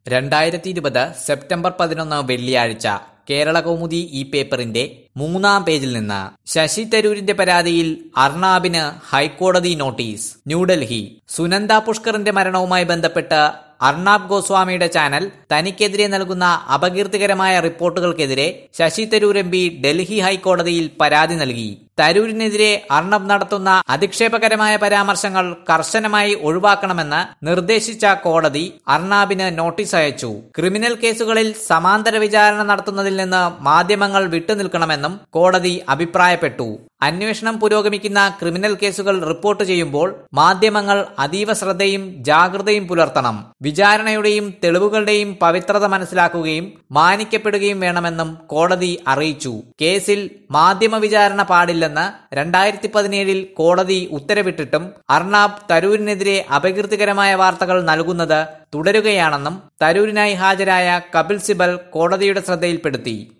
രണ്ടായിരത്തി ഇരുപത് സെപ്റ്റംബർ പതിനൊന്ന് വെള്ളിയാഴ്ച കേരള കൗമുദി ഈ പേപ്പറിന്റെ മൂന്നാം പേജിൽ നിന്ന് ശശി തരൂരിന്റെ പരാതിയിൽ അർണാബിന് ഹൈക്കോടതി നോട്ടീസ് ന്യൂഡൽഹി സുനന്ദ പുഷ്കറിന്റെ മരണവുമായി ബന്ധപ്പെട്ട് അർണാബ് ഗോസ്വാമിയുടെ ചാനൽ തനിക്കെതിരെ നൽകുന്ന അപകീർത്തികരമായ റിപ്പോർട്ടുകൾക്കെതിരെ ശശി തരൂർ എം പി ഡൽഹി ഹൈക്കോടതിയിൽ പരാതി നൽകി തരൂരിനെതിരെ അർണബ് നടത്തുന്ന അധിക്ഷേപകരമായ പരാമർശങ്ങൾ കർശനമായി ഒഴിവാക്കണമെന്ന് നിർദ്ദേശിച്ച കോടതി അർണാബിന് നോട്ടീസ് അയച്ചു ക്രിമിനൽ കേസുകളിൽ സമാന്തര വിചാരണ നടത്തുന്നതിൽ നിന്ന് മാധ്യമങ്ങൾ വിട്ടുനിൽക്കണമെന്നും കോടതി അഭിപ്രായപ്പെട്ടു അന്വേഷണം പുരോഗമിക്കുന്ന ക്രിമിനൽ കേസുകൾ റിപ്പോർട്ട് ചെയ്യുമ്പോൾ മാധ്യമങ്ങൾ അതീവ ശ്രദ്ധയും ജാഗ്രതയും പുലർത്തണം വിചാരണയുടെയും തെളിവുകളുടെയും പവിത്രത മനസ്സിലാക്കുകയും മാനിക്കപ്പെടുകയും വേണമെന്നും കോടതി അറിയിച്ചു കേസിൽ മാധ്യമ വിചാരണ പാടില്ലെന്ന് രണ്ടായിരത്തി പതിനേഴിൽ കോടതി ഉത്തരവിട്ടിട്ടും അർണാബ് തരൂരിനെതിരെ അപകീർത്തികരമായ വാർത്തകൾ നൽകുന്നത് തുടരുകയാണെന്നും തരൂരിനായി ഹാജരായ കപിൽ സിബൽ കോടതിയുടെ ശ്രദ്ധയിൽപ്പെടുത്തി